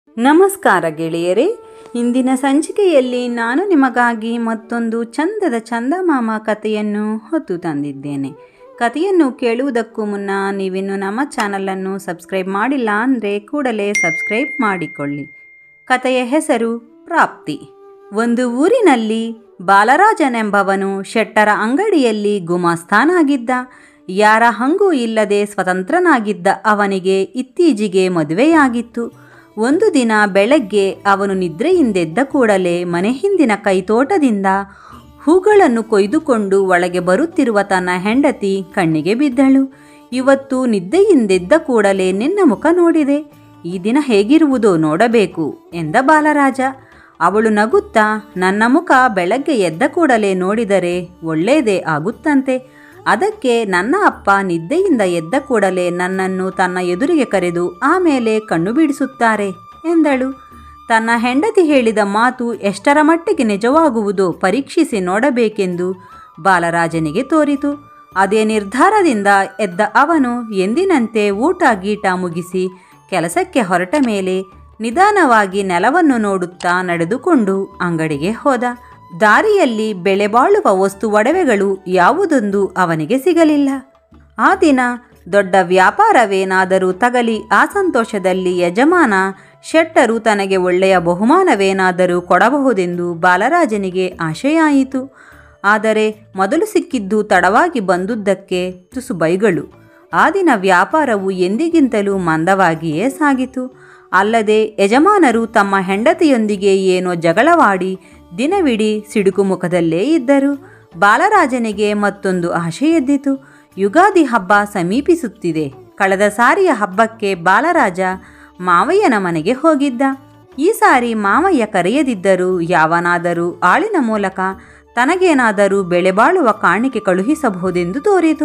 ನಮಸ್ಕಾರ ಗೆಳೆಯರೇ ಇಂದಿನ ಸಂಚಿಕೆಯಲ್ಲಿ ನಾನು ನಿಮಗಾಗಿ ಮತ್ತೊಂದು ಚಂದದ ಚಂದಮಾಮ ಕಥೆಯನ್ನು ಹೊತ್ತು ತಂದಿದ್ದೇನೆ ಕಥೆಯನ್ನು ಕೇಳುವುದಕ್ಕೂ ಮುನ್ನ ನೀವಿನ್ನು ನಮ್ಮ ಚಾನಲನ್ನು ಸಬ್ಸ್ಕ್ರೈಬ್ ಮಾಡಿಲ್ಲ ಅಂದರೆ ಕೂಡಲೇ ಸಬ್ಸ್ಕ್ರೈಬ್ ಮಾಡಿಕೊಳ್ಳಿ ಕಥೆಯ ಹೆಸರು ಪ್ರಾಪ್ತಿ ಒಂದು ಊರಿನಲ್ಲಿ ಬಾಲರಾಜನೆಂಬವನು ಶೆಟ್ಟರ ಅಂಗಡಿಯಲ್ಲಿ ಗುಮಾಸ್ತಾನಾಗಿದ್ದ ಯಾರ ಹಂಗೂ ಇಲ್ಲದೆ ಸ್ವತಂತ್ರನಾಗಿದ್ದ ಅವನಿಗೆ ಇತ್ತೀಚೆಗೆ ಮದುವೆಯಾಗಿತ್ತು ಒಂದು ದಿನ ಬೆಳಗ್ಗೆ ಅವನು ನಿದ್ರೆಯಿಂದೆದ್ದ ಕೂಡಲೇ ಮನೆ ಹಿಂದಿನ ಕೈತೋಟದಿಂದ ಹೂಗಳನ್ನು ಕೊಯ್ದುಕೊಂಡು ಒಳಗೆ ಬರುತ್ತಿರುವ ತನ್ನ ಹೆಂಡತಿ ಕಣ್ಣಿಗೆ ಬಿದ್ದಳು ಇವತ್ತು ನಿದ್ದೆಯಿಂದೆದ್ದ ಕೂಡಲೇ ನಿನ್ನ ಮುಖ ನೋಡಿದೆ ಈ ದಿನ ಹೇಗಿರುವುದೋ ನೋಡಬೇಕು ಎಂದ ಬಾಲರಾಜ ಅವಳು ನಗುತ್ತಾ ನನ್ನ ಮುಖ ಬೆಳಗ್ಗೆ ಎದ್ದ ಕೂಡಲೇ ನೋಡಿದರೆ ಒಳ್ಳೆಯದೇ ಆಗುತ್ತಂತೆ ಅದಕ್ಕೆ ನನ್ನ ಅಪ್ಪ ನಿದ್ದೆಯಿಂದ ಎದ್ದ ಕೂಡಲೇ ನನ್ನನ್ನು ತನ್ನ ಎದುರಿಗೆ ಕರೆದು ಆಮೇಲೆ ಕಣ್ಣು ಬಿಡಿಸುತ್ತಾರೆ ಎಂದಳು ತನ್ನ ಹೆಂಡತಿ ಹೇಳಿದ ಮಾತು ಎಷ್ಟರ ಮಟ್ಟಿಗೆ ನಿಜವಾಗುವುದೋ ಪರೀಕ್ಷಿಸಿ ನೋಡಬೇಕೆಂದು ಬಾಲರಾಜನಿಗೆ ತೋರಿತು ಅದೇ ನಿರ್ಧಾರದಿಂದ ಎದ್ದ ಅವನು ಎಂದಿನಂತೆ ಊಟ ಗೀಟ ಮುಗಿಸಿ ಕೆಲಸಕ್ಕೆ ಹೊರಟ ಮೇಲೆ ನಿಧಾನವಾಗಿ ನೆಲವನ್ನು ನೋಡುತ್ತಾ ನಡೆದುಕೊಂಡು ಅಂಗಡಿಗೆ ಹೋದ ದಾರಿಯಲ್ಲಿ ಬೆಲೆ ಬಾಳುವ ವಸ್ತು ಒಡವೆಗಳು ಯಾವುದೊಂದು ಅವನಿಗೆ ಸಿಗಲಿಲ್ಲ ಆ ದಿನ ದೊಡ್ಡ ವ್ಯಾಪಾರವೇನಾದರೂ ತಗಲಿ ಆ ಸಂತೋಷದಲ್ಲಿ ಯಜಮಾನ ಶೆಟ್ಟರು ತನಗೆ ಒಳ್ಳೆಯ ಬಹುಮಾನವೇನಾದರೂ ಕೊಡಬಹುದೆಂದು ಬಾಲರಾಜನಿಗೆ ಆಶೆಯಾಯಿತು ಆದರೆ ಮೊದಲು ಸಿಕ್ಕಿದ್ದು ತಡವಾಗಿ ಬಂದುದಕ್ಕೆ ತುಸು ಬೈಗಳು ಆ ದಿನ ವ್ಯಾಪಾರವು ಎಂದಿಗಿಂತಲೂ ಮಂದವಾಗಿಯೇ ಸಾಗಿತು ಅಲ್ಲದೆ ಯಜಮಾನರು ತಮ್ಮ ಹೆಂಡತಿಯೊಂದಿಗೆ ಏನೋ ಜಗಳವಾಡಿ ದಿನವಿಡೀ ಸಿಡುಕು ಮುಖದಲ್ಲೇ ಇದ್ದರು ಬಾಲರಾಜನಿಗೆ ಮತ್ತೊಂದು ಆಶೆ ಎದ್ದಿತು ಯುಗಾದಿ ಹಬ್ಬ ಸಮೀಪಿಸುತ್ತಿದೆ ಕಳೆದ ಸಾರಿಯ ಹಬ್ಬಕ್ಕೆ ಬಾಲರಾಜ ಮಾವಯ್ಯನ ಮನೆಗೆ ಹೋಗಿದ್ದ ಈ ಸಾರಿ ಮಾವಯ್ಯ ಕರೆಯದಿದ್ದರೂ ಯಾವನಾದರೂ ಆಳಿನ ಮೂಲಕ ತನಗೇನಾದರೂ ಬೆಳೆ ಬಾಳುವ ಕಾಣಿಕೆ ಕಳುಹಿಸಬಹುದೆಂದು ತೋರಿತು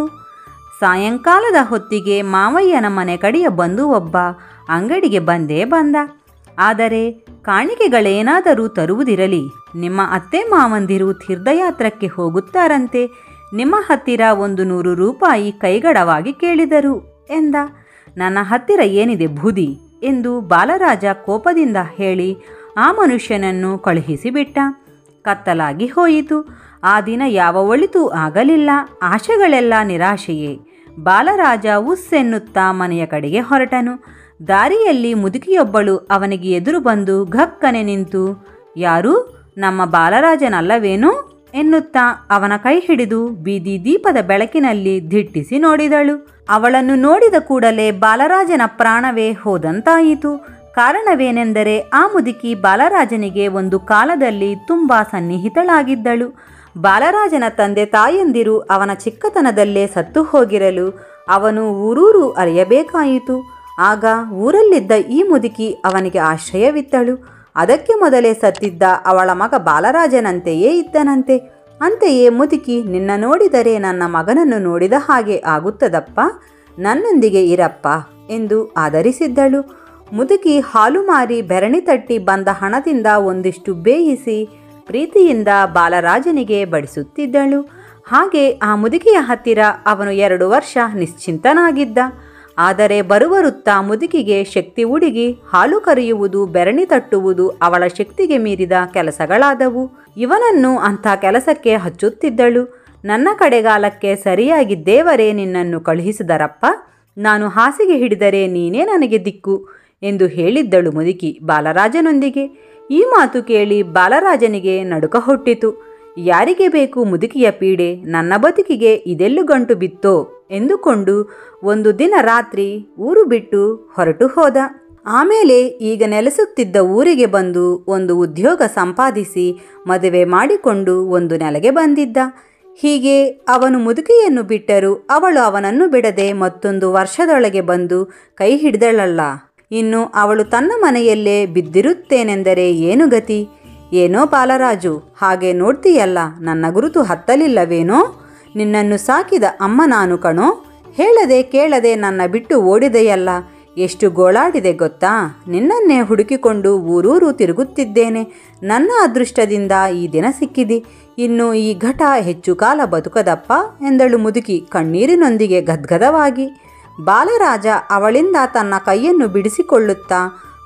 ಸಾಯಂಕಾಲದ ಹೊತ್ತಿಗೆ ಮಾವಯ್ಯನ ಮನೆ ಕಡೆಯ ಬಂಧು ಒಬ್ಬ ಅಂಗಡಿಗೆ ಬಂದೇ ಬಂದ ಆದರೆ ಕಾಣಿಕೆಗಳೇನಾದರೂ ತರುವುದಿರಲಿ ನಿಮ್ಮ ಅತ್ತೆ ಮಾವಂದಿರು ತೀರ್ಥಯಾತ್ರಕ್ಕೆ ಹೋಗುತ್ತಾರಂತೆ ನಿಮ್ಮ ಹತ್ತಿರ ಒಂದು ನೂರು ರೂಪಾಯಿ ಕೈಗಡವಾಗಿ ಕೇಳಿದರು ಎಂದ ನನ್ನ ಹತ್ತಿರ ಏನಿದೆ ಬುದಿ ಎಂದು ಬಾಲರಾಜ ಕೋಪದಿಂದ ಹೇಳಿ ಆ ಮನುಷ್ಯನನ್ನು ಕಳುಹಿಸಿಬಿಟ್ಟ ಕತ್ತಲಾಗಿ ಹೋಯಿತು ಆ ದಿನ ಯಾವ ಒಳಿತೂ ಆಗಲಿಲ್ಲ ಆಶೆಗಳೆಲ್ಲ ನಿರಾಶೆಯೇ ಬಾಲರಾಜ ಉಸ್ಸೆನ್ನುತ್ತಾ ಮನೆಯ ಕಡೆಗೆ ಹೊರಟನು ದಾರಿಯಲ್ಲಿ ಮುದುಕಿಯೊಬ್ಬಳು ಅವನಿಗೆ ಎದುರು ಬಂದು ಘಕ್ಕನೆ ನಿಂತು ಯಾರು ನಮ್ಮ ಬಾಲರಾಜನಲ್ಲವೇನು ಎನ್ನುತ್ತಾ ಅವನ ಕೈ ಹಿಡಿದು ಬೀದಿ ದೀಪದ ಬೆಳಕಿನಲ್ಲಿ ದಿಟ್ಟಿಸಿ ನೋಡಿದಳು ಅವಳನ್ನು ನೋಡಿದ ಕೂಡಲೇ ಬಾಲರಾಜನ ಪ್ರಾಣವೇ ಹೋದಂತಾಯಿತು ಕಾರಣವೇನೆಂದರೆ ಆ ಮುದುಕಿ ಬಾಲರಾಜನಿಗೆ ಒಂದು ಕಾಲದಲ್ಲಿ ತುಂಬ ಸನ್ನಿಹಿತಳಾಗಿದ್ದಳು ಬಾಲರಾಜನ ತಂದೆ ತಾಯಂದಿರು ಅವನ ಚಿಕ್ಕತನದಲ್ಲೇ ಸತ್ತು ಹೋಗಿರಲು ಅವನು ಊರೂರು ಅರಿಯಬೇಕಾಯಿತು ಆಗ ಊರಲ್ಲಿದ್ದ ಈ ಮುದುಕಿ ಅವನಿಗೆ ಆಶ್ರಯವಿತ್ತಳು ಅದಕ್ಕೆ ಮೊದಲೇ ಸತ್ತಿದ್ದ ಅವಳ ಮಗ ಬಾಲರಾಜನಂತೆಯೇ ಇದ್ದನಂತೆ ಅಂತೆಯೇ ಮುದುಕಿ ನಿನ್ನ ನೋಡಿದರೆ ನನ್ನ ಮಗನನ್ನು ನೋಡಿದ ಹಾಗೆ ಆಗುತ್ತದಪ್ಪ ನನ್ನೊಂದಿಗೆ ಇರಪ್ಪ ಎಂದು ಆದರಿಸಿದ್ದಳು ಮುದುಕಿ ಹಾಲು ಮಾರಿ ಬೆರಣಿ ತಟ್ಟಿ ಬಂದ ಹಣದಿಂದ ಒಂದಿಷ್ಟು ಬೇಯಿಸಿ ಪ್ರೀತಿಯಿಂದ ಬಾಲರಾಜನಿಗೆ ಬಡಿಸುತ್ತಿದ್ದಳು ಹಾಗೆ ಆ ಮುದುಕಿಯ ಹತ್ತಿರ ಅವನು ಎರಡು ವರ್ಷ ನಿಶ್ಚಿಂತನಾಗಿದ್ದ ಆದರೆ ಬರುವರುತ್ತಾ ಮುದುಕಿಗೆ ಶಕ್ತಿ ಉಡುಗಿ ಹಾಲು ಕರೆಯುವುದು ಬೆರಣಿ ತಟ್ಟುವುದು ಅವಳ ಶಕ್ತಿಗೆ ಮೀರಿದ ಕೆಲಸಗಳಾದವು ಇವನನ್ನು ಅಂಥ ಕೆಲಸಕ್ಕೆ ಹಚ್ಚುತ್ತಿದ್ದಳು ನನ್ನ ಕಡೆಗಾಲಕ್ಕೆ ಸರಿಯಾಗಿ ದೇವರೇ ನಿನ್ನನ್ನು ಕಳುಹಿಸಿದರಪ್ಪ ನಾನು ಹಾಸಿಗೆ ಹಿಡಿದರೆ ನೀನೇ ನನಗೆ ದಿಕ್ಕು ಎಂದು ಹೇಳಿದ್ದಳು ಮುದುಕಿ ಬಾಲರಾಜನೊಂದಿಗೆ ಈ ಮಾತು ಕೇಳಿ ಬಾಲರಾಜನಿಗೆ ನಡುಕ ಹುಟ್ಟಿತು ಯಾರಿಗೆ ಬೇಕು ಮುದುಕಿಯ ಪೀಡೆ ನನ್ನ ಬದುಕಿಗೆ ಇದೆಲ್ಲು ಗಂಟು ಬಿತ್ತೋ ಎಂದುಕೊಂಡು ಒಂದು ದಿನ ರಾತ್ರಿ ಊರು ಬಿಟ್ಟು ಹೊರಟು ಹೋದ ಆಮೇಲೆ ಈಗ ನೆಲೆಸುತ್ತಿದ್ದ ಊರಿಗೆ ಬಂದು ಒಂದು ಉದ್ಯೋಗ ಸಂಪಾದಿಸಿ ಮದುವೆ ಮಾಡಿಕೊಂಡು ಒಂದು ನೆಲೆಗೆ ಬಂದಿದ್ದ ಹೀಗೆ ಅವನು ಮುದುಕಿಯನ್ನು ಬಿಟ್ಟರು ಅವಳು ಅವನನ್ನು ಬಿಡದೆ ಮತ್ತೊಂದು ವರ್ಷದೊಳಗೆ ಬಂದು ಕೈ ಹಿಡಿದಳಲ್ಲ ಇನ್ನು ಅವಳು ತನ್ನ ಮನೆಯಲ್ಲೇ ಬಿದ್ದಿರುತ್ತೇನೆಂದರೆ ಏನು ಗತಿ ಏನೋ ಬಾಲರಾಜು ಹಾಗೆ ನೋಡ್ತೀಯಲ್ಲ ನನ್ನ ಗುರುತು ಹತ್ತಲಿಲ್ಲವೇನೋ ನಿನ್ನನ್ನು ಸಾಕಿದ ಅಮ್ಮ ನಾನು ಕಣೋ ಹೇಳದೆ ಕೇಳದೆ ನನ್ನ ಬಿಟ್ಟು ಓಡಿದೆಯಲ್ಲ ಎಷ್ಟು ಗೋಳಾಡಿದೆ ಗೊತ್ತಾ ನಿನ್ನನ್ನೇ ಹುಡುಕಿಕೊಂಡು ಊರೂರು ತಿರುಗುತ್ತಿದ್ದೇನೆ ನನ್ನ ಅದೃಷ್ಟದಿಂದ ಈ ದಿನ ಸಿಕ್ಕಿದಿ ಇನ್ನು ಈ ಘಟ ಹೆಚ್ಚು ಕಾಲ ಬದುಕದಪ್ಪ ಎಂದಳು ಮುದುಕಿ ಕಣ್ಣೀರಿನೊಂದಿಗೆ ಗದ್ಗದವಾಗಿ ಬಾಲರಾಜ ಅವಳಿಂದ ತನ್ನ ಕೈಯನ್ನು ಬಿಡಿಸಿಕೊಳ್ಳುತ್ತಾ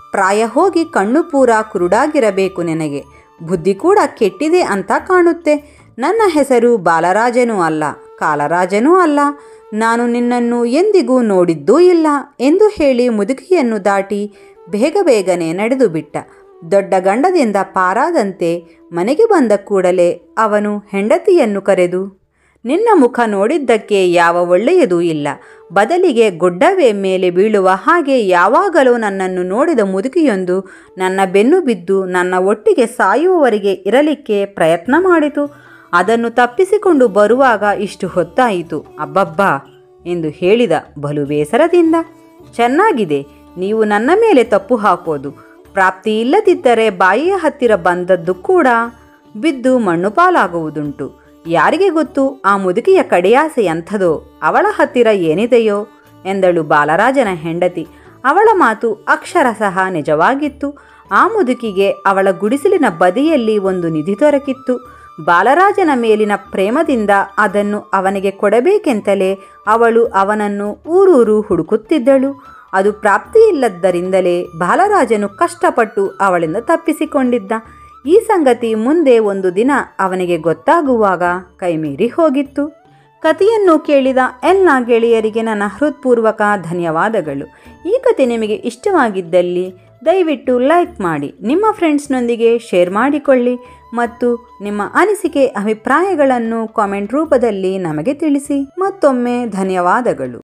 ಪ್ರಾಯ ಹೋಗಿ ಕಣ್ಣು ಪೂರ ಕುರುಡಾಗಿರಬೇಕು ನಿನಗೆ ಬುದ್ಧಿ ಕೂಡ ಕೆಟ್ಟಿದೆ ಅಂತ ಕಾಣುತ್ತೆ ನನ್ನ ಹೆಸರು ಬಾಲರಾಜನೂ ಅಲ್ಲ ಕಾಲರಾಜನೂ ಅಲ್ಲ ನಾನು ನಿನ್ನನ್ನು ಎಂದಿಗೂ ನೋಡಿದ್ದೂ ಇಲ್ಲ ಎಂದು ಹೇಳಿ ಮುದುಕಿಯನ್ನು ದಾಟಿ ಬೇಗ ಬೇಗನೆ ನಡೆದು ಬಿಟ್ಟ ದೊಡ್ಡ ಗಂಡದಿಂದ ಪಾರಾದಂತೆ ಮನೆಗೆ ಬಂದ ಕೂಡಲೇ ಅವನು ಹೆಂಡತಿಯನ್ನು ಕರೆದು ನಿನ್ನ ಮುಖ ನೋಡಿದ್ದಕ್ಕೆ ಯಾವ ಒಳ್ಳೆಯದೂ ಇಲ್ಲ ಬದಲಿಗೆ ಗೊಡ್ಡವೇ ಮೇಲೆ ಬೀಳುವ ಹಾಗೆ ಯಾವಾಗಲೂ ನನ್ನನ್ನು ನೋಡಿದ ಮುದುಕಿಯೊಂದು ನನ್ನ ಬೆನ್ನು ಬಿದ್ದು ನನ್ನ ಒಟ್ಟಿಗೆ ಸಾಯುವವರೆಗೆ ಇರಲಿಕ್ಕೆ ಪ್ರಯತ್ನ ಮಾಡಿತು ಅದನ್ನು ತಪ್ಪಿಸಿಕೊಂಡು ಬರುವಾಗ ಇಷ್ಟು ಹೊತ್ತಾಯಿತು ಅಬ್ಬಬ್ಬಾ ಎಂದು ಹೇಳಿದ ಬಲು ಬೇಸರದಿಂದ ಚೆನ್ನಾಗಿದೆ ನೀವು ನನ್ನ ಮೇಲೆ ತಪ್ಪು ಹಾಕೋದು ಪ್ರಾಪ್ತಿ ಇಲ್ಲದಿದ್ದರೆ ಬಾಯಿಯ ಹತ್ತಿರ ಬಂದದ್ದು ಕೂಡ ಬಿದ್ದು ಮಣ್ಣು ಪಾಲಾಗುವುದುಂಟು ಯಾರಿಗೆ ಗೊತ್ತು ಆ ಮುದುಕಿಯ ಕಡೆಯಾಸೆ ಎಂಥದೋ ಅವಳ ಹತ್ತಿರ ಏನಿದೆಯೋ ಎಂದಳು ಬಾಲರಾಜನ ಹೆಂಡತಿ ಅವಳ ಮಾತು ಅಕ್ಷರಶಃ ನಿಜವಾಗಿತ್ತು ಆ ಮುದುಕಿಗೆ ಅವಳ ಗುಡಿಸಲಿನ ಬದಿಯಲ್ಲಿ ಒಂದು ನಿಧಿ ದೊರಕಿತ್ತು ಬಾಲರಾಜನ ಮೇಲಿನ ಪ್ರೇಮದಿಂದ ಅದನ್ನು ಅವನಿಗೆ ಕೊಡಬೇಕೆಂತಲೇ ಅವಳು ಅವನನ್ನು ಊರೂರು ಹುಡುಕುತ್ತಿದ್ದಳು ಅದು ಪ್ರಾಪ್ತಿಯಿಲ್ಲದ್ದರಿಂದಲೇ ಬಾಲರಾಜನು ಕಷ್ಟಪಟ್ಟು ಅವಳಿಂದ ತಪ್ಪಿಸಿಕೊಂಡಿದ್ದ ಈ ಸಂಗತಿ ಮುಂದೆ ಒಂದು ದಿನ ಅವನಿಗೆ ಗೊತ್ತಾಗುವಾಗ ಕೈಮೀರಿ ಹೋಗಿತ್ತು ಕಥೆಯನ್ನು ಕೇಳಿದ ಎಲ್ಲ ಗೆಳೆಯರಿಗೆ ನನ್ನ ಹೃತ್ಪೂರ್ವಕ ಧನ್ಯವಾದಗಳು ಈ ಕತೆ ನಿಮಗೆ ಇಷ್ಟವಾಗಿದ್ದಲ್ಲಿ ದಯವಿಟ್ಟು ಲೈಕ್ ಮಾಡಿ ನಿಮ್ಮ ಫ್ರೆಂಡ್ಸ್ನೊಂದಿಗೆ ಶೇರ್ ಮಾಡಿಕೊಳ್ಳಿ ಮತ್ತು ನಿಮ್ಮ ಅನಿಸಿಕೆ ಅಭಿಪ್ರಾಯಗಳನ್ನು ಕಾಮೆಂಟ್ ರೂಪದಲ್ಲಿ ನಮಗೆ ತಿಳಿಸಿ ಮತ್ತೊಮ್ಮೆ ಧನ್ಯವಾದಗಳು